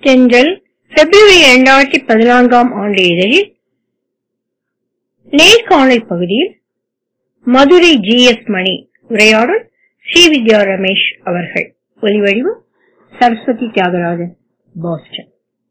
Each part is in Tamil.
தென்றல் பிப்ரவரி இரண்டாயிரத்தி பதினான்காம் ஆண்டு இதழில் நேர்காணல் பகுதியில் மதுரை ஜி எஸ் மணி உரையாடல் ஸ்ரீவித்யா ரமேஷ் அவர்கள் ஒலிவடிவம் சரஸ்வதி தியாகராஜன் பாஸ்டன்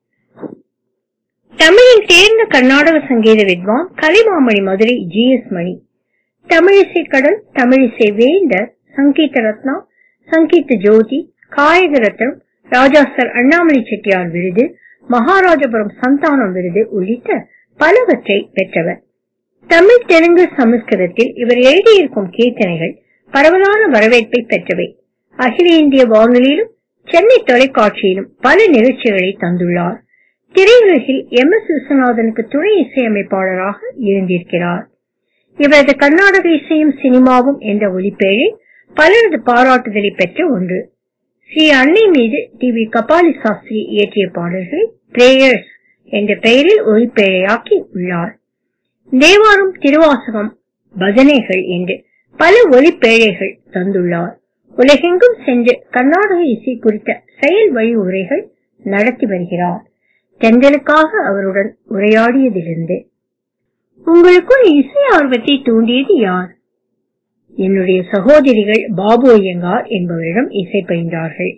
தமிழின் தேர்ந்த கர்நாடக சங்கீத வித்வான் கலைமாமணி மதுரை ஜி எஸ் மணி தமிழிசை கடல் தமிழிசை வேந்தர் சங்கீத ரத்னா சங்கீத ஜோதி காயக ரத்னம் ராஜா சர் அண்ணாமலை செட்டியார் விருது மகாராஜபுரம் சந்தானம் விருது உள்ளிட்ட பலவற்றை பெற்றவர் தமிழ் தெலுங்கு சமஸ்கிருதத்தில் இவர் எழுதியிருக்கும் கீர்த்தனைகள் பரவலான வரவேற்பை பெற்றவை அகில இந்திய வானொலியிலும் சென்னை தொலைக்காட்சியிலும் பல நிகழ்ச்சிகளை தந்துள்ளார் திரையுலகில் எம் எஸ் விஸ்வநாதனுக்கு துணை இசையமைப்பாளராக இருந்திருக்கிறார் இவரது கர்நாடக இசையும் சினிமாவும் என்ற ஒலிப்பேழை பலரது பாராட்டுதலை பெற்ற ஒன்று ஸ்ரீ அன்னை மீது டி வி கபாலி சாஸ்திரி இயற்றிய பாடல்களை பிரேயர்ஸ் என்ற பெயரில் ஒலிப்பேழையாக்கி உள்ளார் தேவாரம் திருவாசகம் பஜனைகள் என்று பல ஒலிப்பேழைகள் தந்துள்ளார் உலகெங்கும் சென்று கர்நாடக இசை குறித்த செயல் வழிமுறைகள் நடத்தி வருகிறார் தென்றலுக்காக அவருடன் உரையாடியதிலிருந்து உங்களுக்குள் இசை ஆர்வத்தை தூண்டியது யார் என்னுடைய சகோதரிகள் பாபு ஐயங்கார் என்பவரிடம் இசை பயின்றார்கள்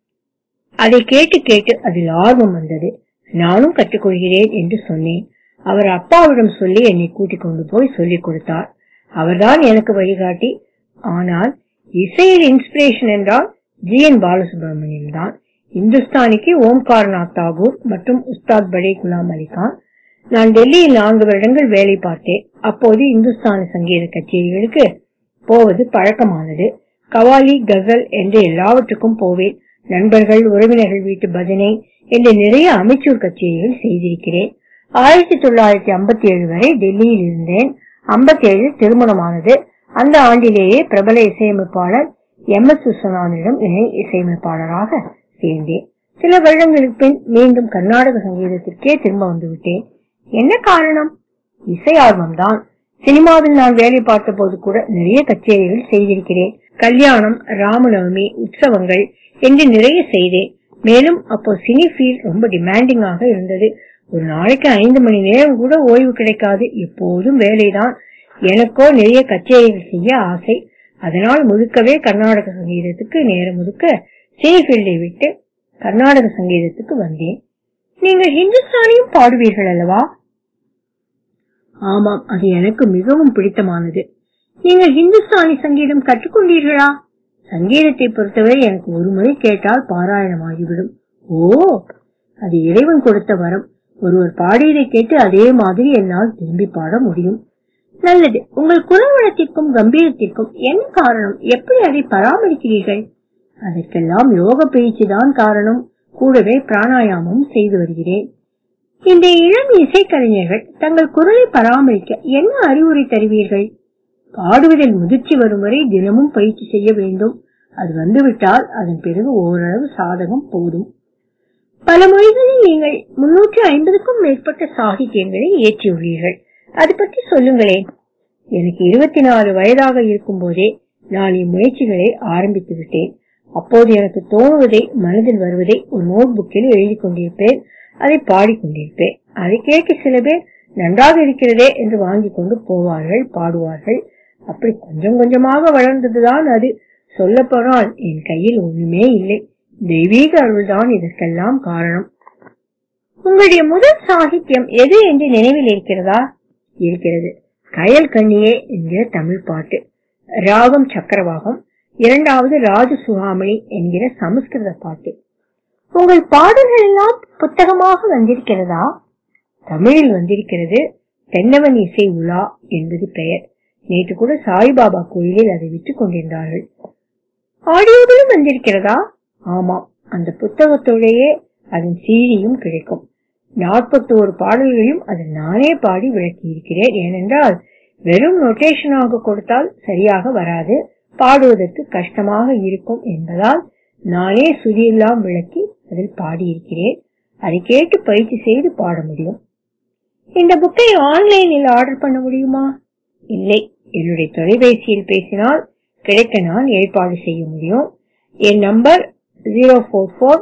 அதை கேட்டு கேட்டு அதில் ஆர்வம் வந்தது நானும் கற்றுக்கொள்கிறேன் என்று சொன்னேன் அவர் அப்பாவிடம் சொல்லி என்னை கூட்டிக் கொண்டு போய் சொல்லிக் கொடுத்தார் அவர்தான் எனக்கு வழிகாட்டி ஆனால் இசையில் இன்ஸ்பிரேஷன் என்றால் ஜி என் பாலசுப்ரமணியம் தான் இந்துஸ்தானிக்கு ஓம்கார்நாத் தாகூர் மற்றும் உஸ்தாத் படே குலாம் அலி கான் நான் டெல்லியில் நான்கு வருடங்கள் வேலை பார்த்தேன் அப்போது இந்துஸ்தானி சங்கீத கச்சேரிகளுக்கு போவது பழக்கமானது கவாலி கசல் என்று எல்லாவற்றுக்கும் போவேன் நண்பர்கள் உறவினர்கள் வீட்டு பஜனை என்று நிறைய அமைச்சூர் கச்சேரிகள் செய்திருக்கிறேன் ஆயிரத்தி தொள்ளாயிரத்தி ஐம்பத்தி ஏழு வரை டெல்லியில் இருந்தேன் ஐம்பத்தி ஏழில் திருமணமானது அந்த ஆண்டிலேயே பிரபல இசையமைப்பாளர் எம் எஸ் விஸ்வநாதனிடம் இணை இசையமைப்பாளராக சேர்ந்தேன் சில வருடங்களுக்கு பின் மீண்டும் கர்நாடக சங்கீதத்திற்கே திரும்ப வந்துவிட்டேன் என்ன காரணம் இசை ஆர்வம்தான் சினிமாவில் நான் வேலை பார்த்த போது கூட நிறைய கச்சேரிகள் செய்திருக்கிறேன் கல்யாணம் ராமநவமி உற்சவங்கள் என்று நிறைய செய்தேன் மேலும் அப்போ சினி ஃபீல்ட் ரொம்ப டிமாண்டிங்காக இருந்தது ஒரு நாளைக்கு ஐந்து மணி நேரம் கூட ஓய்வு கிடைக்காது எப்போதும் வேலைதான் எனக்கோ நிறைய கச்சேரிகள் செய்ய ஆசை அதனால் முழுக்கவே கர்நாடக சங்கீதத்துக்கு நேரம் முழுக்க சினி ஃபீல்டை விட்டு கர்நாடக சங்கீதத்துக்கு வந்தேன் நீங்கள் ஹிந்துஸ்தானியும் பாடுவீர்கள் அல்லவா ஆமாம் அது எனக்கு மிகவும் பிடித்தமானது நீங்கள் ஹிந்துஸ்தானி சங்கீதம் கற்றுக்கொண்டீர்களா சங்கீதத்தை பொறுத்தவரை எனக்கு ஒரு முறை கேட்டால் பாராயணமாகிவிடும் ஓ அது இறைவன் கொடுத்த வரம் ஒருவர் பாடியதை கேட்டு அதே மாதிரி என்னால் திரும்பி பாட முடியும் நல்லது உங்கள் குரல் வளத்திற்கும் கம்பீரத்திற்கும் என்ன காரணம் எப்படி அதை பராமரிக்கிறீர்கள் அதற்கெல்லாம் யோக பயிற்சி தான் காரணம் கூடவே பிராணாயாமம் செய்து வருகிறேன் இந்த இளம் இசைக்கலைஞர்கள் தங்கள் குரலை பராமரிக்க என்ன அறிவுரை தருவீர்கள் பாடுவதில் முதிர்ச்சி வரும் வரை தினமும் பயிற்சி செய்ய வேண்டும் அது வந்துவிட்டால் அதன் பிறகு ஓரளவு சாதகம் போதும் பல மொழிகளில் நீங்கள் முன்னூற்று ஐம்பதுக்கும் மேற்பட்ட சாகித்யங்களை இயற்றியுள்ளீர்கள் அது பற்றி சொல்லுங்களேன் எனக்கு இருபத்தி நாலு வயதாக இருக்கும் போதே நான் இம்முயற்சிகளை ஆரம்பித்து விட்டேன் அப்போது எனக்கு தோணுவதை மனதில் வருவதை ஒரு நோட் புக்கில் எழுதி கொண்டிருப்பேன் அதை பாடிக்கொண்டிருப்பேன் அதை கேட்டு சில பேர் நன்றாக இருக்கிறதே என்று வாங்கி கொண்டு போவார்கள் பாடுவார்கள் அப்படி கொஞ்சம் கொஞ்சமாக வளர்ந்ததுதான் அது சொல்ல போனால் என் கையில் ஒண்ணுமே இல்லை தெய்வீக அருள்தான் இதற்கெல்லாம் காரணம் உங்களுடைய முதல் சாகித்யம் எது என்று நினைவில் இருக்கிறதா இருக்கிறது கயல் கண்ணியே என்கிற தமிழ் பாட்டு ராகம் சக்கரவாகம் இரண்டாவது ராஜசுகாமணி என்கிற சமஸ்கிருத பாட்டு உங்கள் பாடல்கள் எல்லாம் புத்தகமாக வந்திருக்கிறதா தமிழில் வந்திருக்கிறது தென்னவன் இசை உலா என்பது பெயர் நேற்று கூட சாய்பாபா கோயிலில் அதை விற்றுக் கொண்டிருந்தார்கள் ஆடியோவிலும் வந்திருக்கிறதா ஆமாம் அந்த புத்தகத்தோடையே அதன் சீடியும் கிடைக்கும் நாற்பத்தோரு பாடல்களையும் அதில் நானே பாடி விளக்கி இருக்கிறேன் ஏனென்றால் வெறும் நொட்டேஷனாக கொடுத்தால் சரியாக வராது பாடுவதற்கு கஷ்டமாக இருக்கும் என்பதால் நானே சுதியெல்லாம் விளக்கி அதில் பாடியிருக்கிறேன் அதை கேட்டு பயிற்சி செய்து பாட முடியும் இந்த புக்கை ஆன்லைனில் ஆர்டர் பண்ண முடியுமா இல்லை என்னுடைய தொலைபேசியில் பேசினால் கிடைக்க நான் ஏற்பாடு செய்ய முடியும் என் number zero four four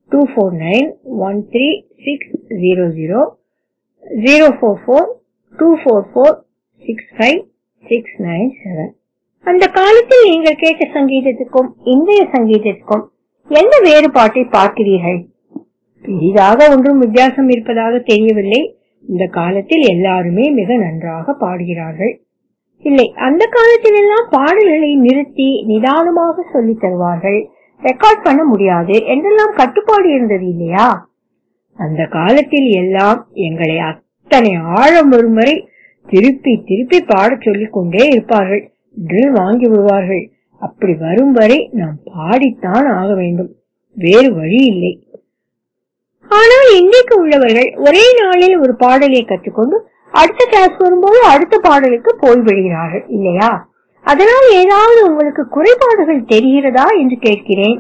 two four nine one three six zero zero zero four four two four four six five six nine seven அந்த காலத்தில் நீங்கள் கேட்ட சங்கீதத்துக்கும் இன்றைய சங்கீதத்துக்கும் எந்த வேறுபாட்டை பார்க்கிறீர்கள் பெரிதாக ஒன்றும் வித்தியாசம் இருப்பதாக தெரியவில்லை இந்த காலத்தில் எல்லாருமே மிக நன்றாக பாடுகிறார்கள் இல்லை அந்த காலத்தில் எல்லாம் பாடல்களை நிறுத்தி நிதானமாக சொல்லித் தருவார்கள் ரெக்கார்ட் பண்ண முடியாது என்றெல்லாம் கட்டுப்பாடு இருந்தது இல்லையா அந்த காலத்தில் எல்லாம் எங்களை அத்தனை ஆழம் வரும் வரை திருப்பி திருப்பி பாடச் சொல்லிக் கொண்டே இருப்பார்கள் ட்ரில் வாங்கி விடுவார்கள் அப்படி வரும் வரை நாம் பாடித்தான் ஆக வேண்டும் வேறு வழி இல்லை ஆனால் இன்றைக்கு உள்ளவர்கள் ஒரே நாளில் ஒரு பாடலை கற்றுக்கொண்டு அடுத்த கிளாஸ் வரும்போது அடுத்த பாடலுக்கு போய்விடுகிறார்கள் இல்லையா அதனால் ஏதாவது உங்களுக்கு குறைபாடுகள் தெரிகிறதா என்று கேட்கிறேன்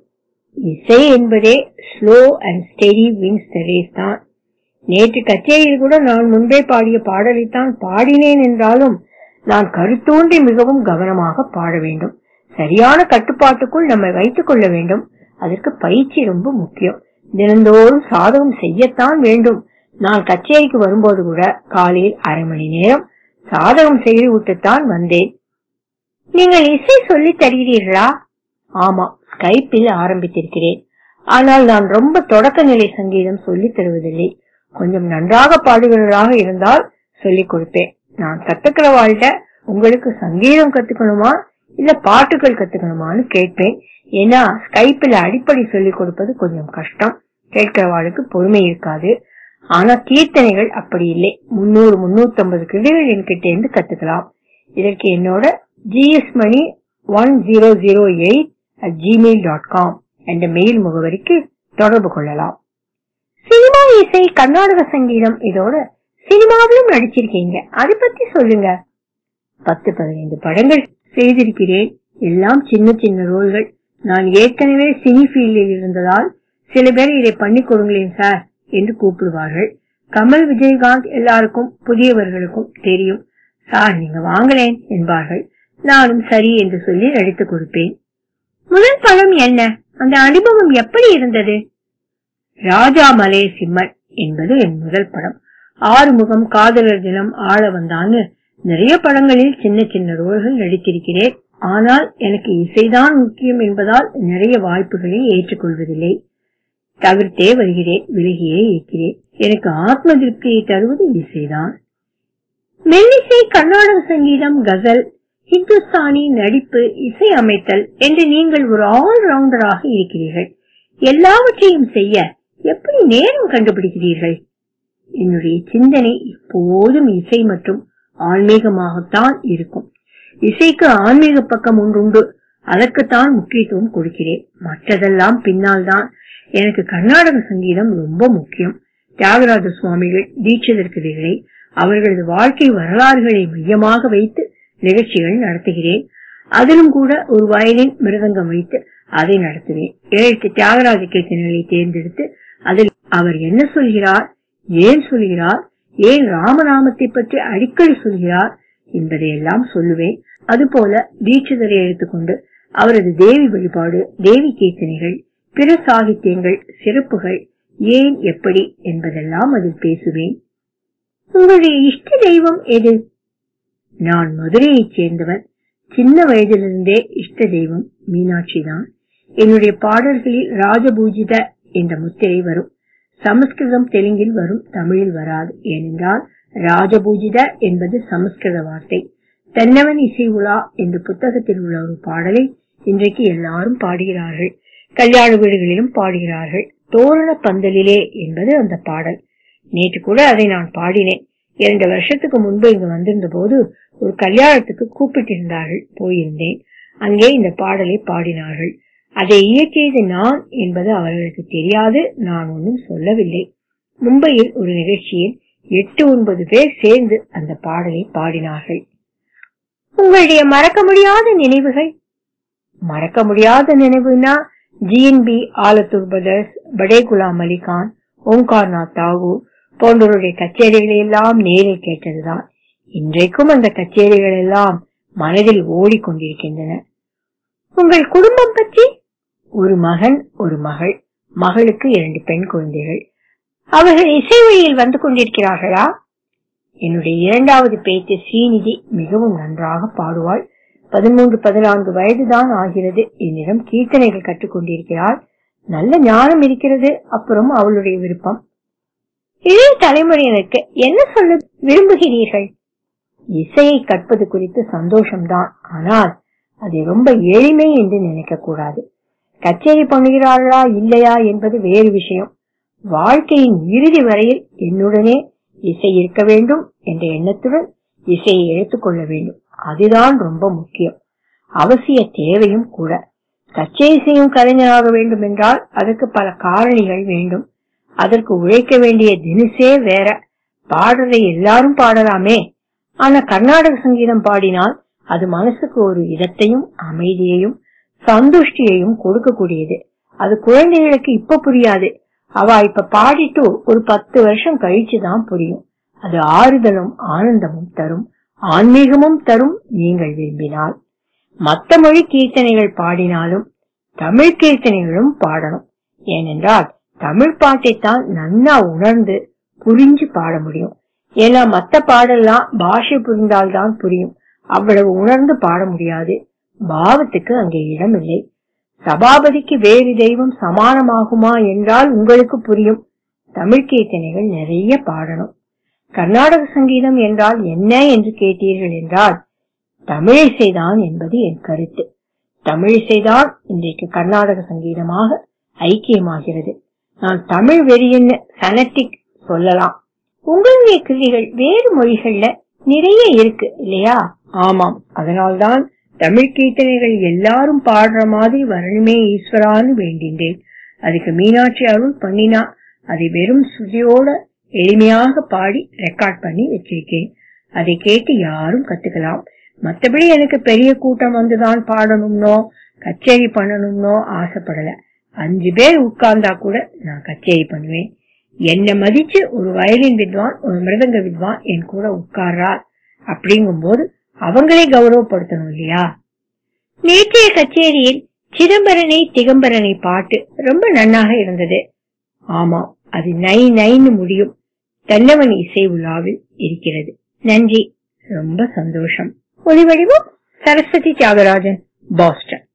இசை என்பதே slow and steady wins the race தான் நேற்று கச்சேரியில் கூட நான் முன்பே பாடிய பாடலைத்தான் பாடினேன் என்றாலும் நான் கருத்தோன்றி மிகவும் கவனமாக பாட வேண்டும் சரியான கட்டுப்பாட்டுக்குள் நம்மை வைத்துக் கொள்ள வேண்டும் அதற்கு பயிற்சி ரொம்ப முக்கியம் தினந்தோறும் சாதகம் செய்யத்தான் வேண்டும் நான் கச்சேரிக்கு வரும்போது கூட காலையில் அரை மணி நேரம் சாதகம் செய்து விட்டுத்தான் வந்தேன் நீங்கள் இசை சொல்லித் தருகிறீர்களா ஆமா ஸ்கைப்பில் ஆரம்பித்திருக்கிறேன் ஆனால் நான் ரொம்ப தொடக்க நிலை சங்கீதம் சொல்லித் தருவதில்லை கொஞ்சம் நன்றாக பாடுகிறவர்களாக இருந்தால் சொல்லிக் கொடுப்பேன் நான் கத்துக்கிறவாள்கிட்ட உங்களுக்கு சங்கீதம் கத்துக்கணுமா இல்ல பாட்டுகள் கத்துக்கணுமான்னு கேட்பேன் ஏன்னா ஸ்கைப்பில் அடிப்படை சொல்லிக் கொடுப்பது கொஞ்சம் கஷ்டம் கேட்கிறவாளுக்கு பொறுமை இருக்காது ஆனா கீர்த்தனைகள் அப்படி இல்லை முன்னூறு முன்னூத்தி ஐம்பது கிருதிகள் என்கிட்ட இருந்து கத்துக்கலாம் இதற்கு என்னோட G S Mani one zero zero eight at gmail dot com என்ற மெயில் முகவரிக்கு தொடர்பு கொள்ளலாம் சினிமா இசை கர்நாடக சங்கீதம் இதோட சினிமாவிலும் நடிச்சிருக்கீங்க அதை பத்தி சொல்லுங்க பத்து பதினைந்து படங்கள் செய்திருக்கிறேன் எல்லாம் சின்ன சின்ன ரோல்கள் நான் ஏற்கனவே சினி ஃபீல்டில் இருந்ததால் சில பேர் இதை பண்ணி கொடுங்களேன் சார் என்று கூப்பிடுவார்கள் கமல் விஜயகாந்த் எல்லாருக்கும் புதியவர்களுக்கும் தெரியும் சார் நீங்க வாங்கலேன் என்பார்கள் நானும் சரி என்று சொல்லி நடித்துக் கொடுப்பேன் முதல் படம் என்ன அந்த அனுபவம் எப்படி இருந்தது ராஜா மலே சிம்மன் என்பது என் முதல் படம் ஆறுமுகம் காதலர் தினம் ஆள வந்தான்னு நிறைய படங்களில் சின்ன சின்ன ரோல்கள் நடித்திருக்கிறேன் ஆனால் எனக்கு இசைதான் முக்கியம் என்பதால் நிறைய வாய்ப்புகளை ஏற்றுக்கொள்வதில்லை தவிர்த்தே வருகிறேன் விலகியே இருக்கிறேன் எனக்கு ஆத்ம திருப்தியை தருவது இசைதான் மெல்லிசை கர்நாடக சங்கீதம் கசல் ஹிந்துஸ்தானி நடிப்பு இசை அமைத்தல் என்று நீங்கள் ஒரு ஆல் ரவுண்டராக இருக்கிறீர்கள் எல்லாவற்றையும் செய்ய எப்படி நேரம் கண்டுபிடிக்கிறீர்கள் என்னுடைய சிந்தனை எப்போதும் இசை மற்றும் ஆன்மீகமாகத்தான் இருக்கும் இசைக்கு ஆன்மீக பக்கம் ஒன்றுண்டு அதற்குத்தான் முக்கியத்துவம் கொடுக்கிறேன் மற்றதெல்லாம் பின்னால் தான் எனக்கு கர்நாடக சங்கீதம் ரொம்ப முக்கியம் தியாகராஜ சுவாமிகள் தீட்சிதர் கதைகளை அவர்களது வாழ்க்கை வரலாறுகளை மையமாக வைத்து நிகழ்ச்சிகள் நடத்துகிறேன் அதிலும் கூட ஒரு வயலின் மிருதங்கம் வைத்து அதை நடத்துவேன் ஏழு தியாகராஜ கீர்த்தனைகளை தேர்ந்தெடுத்து அதில் அவர் என்ன சொல்கிறார் ஏன் சொல்கிறார் ஏன் ராமநாமத்தை பற்றி அடிக்கடி சொல்கிறார் என்பதையெல்லாம் சொல்லுவேன் அதுபோல தீட்சிதரை எடுத்துக்கொண்டு அவரது தேவி வழிபாடு தேவி கீர்த்தனைகள் பிற சாகித்யங்கள் சிறப்புகள் ஏன் எப்படி என்பதெல்லாம் அதில் பேசுவேன் உங்களுடைய இஷ்ட தெய்வம் எது நான் மதுரையைச் சேர்ந்தவன் சின்ன வயதிலிருந்தே இஷ்ட தெய்வம் மீனாட்சி தான் என்னுடைய பாடல்களில் ராஜபூஜித என்ற முத்திரை வரும் சமஸ்கிருதம் தெலுங்கில் வரும் தமிழில் வராது ஏனென்றால் ராஜபூஜித என்பது சமஸ்கிருத வார்த்தை தென்னவன் இசை உலா என்ற புத்தகத்தில் உள்ள ஒரு பாடலை இன்றைக்கு எல்லாரும் பாடுகிறார்கள் கல்யாண வீடுகளிலும் பாடுகிறார்கள் தோரண பந்தலிலே என்பது அந்த பாடல் நேற்று கூட அதை நான் பாடினேன் இரண்டு வருஷத்துக்கு முன்பு இங்கு வந்திருந்த போது ஒரு கல்யாணத்துக்கு கூப்பிட்டிருந்தார்கள் போயிருந்தேன் அங்கே இந்த பாடலை பாடினார்கள் அதை இயற்றியது நான் என்பது அவர்களுக்கு தெரியாது நான் ஒன்றும் சொல்லவில்லை மும்பையில் ஒரு நிகழ்ச்சியில் எட்டு ஒன்பது பேர் சேர்ந்து அந்த பாடலை பாடினார்கள் உங்களுடைய மறக்க முடியாத நினைவுகள் மறக்க முடியாத நினைவுனா ஜிஎன்பி ஆலத்தூர் பிரதர்ஸ் படே குலாம் அலிகான் ஓம்கார்நாத் தாகூர் போன்றவருடைய கச்சேரிகளை எல்லாம் நேரில் கேட்டதுதான் இன்றைக்கும் அந்த கச்சேரிகள் எல்லாம் மனதில் ஓடிக்கொண்டிருக்கின்றன உங்கள் குடும்பம் பற்றி ஒரு மகன் ஒரு மகள் மகளுக்கு இரண்டு பெண் குழந்தைகள் அவர்கள் இசை வழியில் வந்து கொண்டிருக்கிறார்களா என்னுடைய இரண்டாவது பேச்சு ஸ்ரீநிதி மிகவும் நன்றாக பாடுவாள் பதிமூன்று பதினான்கு வயதுதான் ஆகிறது என்னிடம் கீர்த்தனைகள் கற்றுக் கொண்டிருக்கிறாள் நல்ல ஞானம் இருக்கிறது அப்புறம் அவளுடைய விருப்பம் இளைய தலைமுறையினருக்கு என்ன சொல்ல விரும்புகிறீர்கள் இசையை கற்பது குறித்து சந்தோஷம்தான் ஆனால் அதை ரொம்ப எளிமை என்று நினைக்க கூடாது கச்சேரி பண்ணுகிறார்களா இல்லையா என்பது வேறு விஷயம் வாழ்க்கையின் இறுதி வரையில் என்னுடனே இசை இருக்க வேண்டும் என்ற எண்ணத்துடன் இசையை எடுத்துக்கொள்ள வேண்டும் அதுதான் ரொம்ப முக்கியம் அவசிய தேவையும் கூட கச்சேரி செய்யும் கலைஞராக வேண்டும் என்றால் அதற்கு பல காரணிகள் வேண்டும் அதற்கு உழைக்க வேண்டிய தினசே வேற பாடுறதை எல்லாரும் பாடலாமே ஆனா கர்நாடக சங்கீதம் பாடினால் அது மனசுக்கு ஒரு இதத்தையும் அமைதியையும் சந்துஷ்டியையும் கொடுக்கக்கூடியது அது குழந்தைகளுக்கு இப்ப புரியாது அவ இப்ப பாடிட்டு ஒரு பத்து வருஷம் கழிச்சுதான் புரியும் அது ஆறுதலும் ஆனந்தமும் தரும் ஆன்மீகமும் தரும் நீங்கள் விரும்பினால் மத்த மொழி கீர்த்தனைகள் பாடினாலும் தமிழ் கீர்த்தனைகளும் பாடணும் ஏனென்றால் தமிழ் பாட்டைத்தான் நன்னா உணர்ந்து புரிஞ்சு பாட முடியும் ஏன்னா மத்த பாடெல்லாம் பாஷை புரிந்தால்தான் புரியும் அவ்வளவு உணர்ந்து பாட முடியாது பாவத்துக்கு அங்கே இடம் இல்லை சபாபதிக்கு வேறு தெய்வம் சமானமாகுமா என்றால் உங்களுக்கு புரியும் தமிழ் கீர்த்தனைகள் நிறைய பாடணும் கர்நாடக சங்கீதம் என்றால் என்ன என்று கேட்டீர்கள் என்றால் தமிழிசைதான் என்பது என் கருத்து தமிழிசைதான் இன்றைக்கு கர்நாடக சங்கீதமாக ஐக்கியமாகிறது நான் தமிழ் வெறியன்னு சனட்டிக் சொல்லலாம் உங்களுடைய கிருதிகள் வேறு மொழிகள்ல நிறைய இருக்கு இல்லையா ஆமாம் அதனால்தான் தமிழ் கீர்த்தனைகள் எல்லாரும் பாடுற மாதிரி வரணுமே ஈஸ்வரான்னு வேண்டின்றேன் அதுக்கு மீனாட்சி அருள் பண்ணினா அதை வெறும் ஸ்ருதியோட எளிமையாக பாடி ரெக்கார்ட் பண்ணி வச்சிருக்கேன் அதை கேட்டு யாரும் கத்துக்கலாம் மத்தபடி எனக்கு பெரிய கூட்டம் வந்துதான் பாடணும்னோ கச்சேரி பண்ணணும்னோ ஆசைப்படல அஞ்சு பேர் உட்கார்ந்தா கூட நான் கச்சேரி பண்ணுவேன் என்ன மதிச்சு ஒரு வயலின் வித்வான் ஒரு மிருதங்க வித்வான் என் கூட உட்கார்றார் அப்படிங்கும் போது அவங்களே கௌரவப்படுத்தணும் இல்லையா நேற்றைய கச்சேரியில் சிதம்பரனை திகம்பரனை பாட்டு ரொம்ப நன்னாக இருந்தது ஆமாம் அது நை நைன்னு முடியும் தன்னவன் இசை விழாவில் இருக்கிறது நன்றி ரொம்ப சந்தோஷம் ஒளிவடிவம் சரஸ்வதி தியாகராஜன் பாஸ்டன்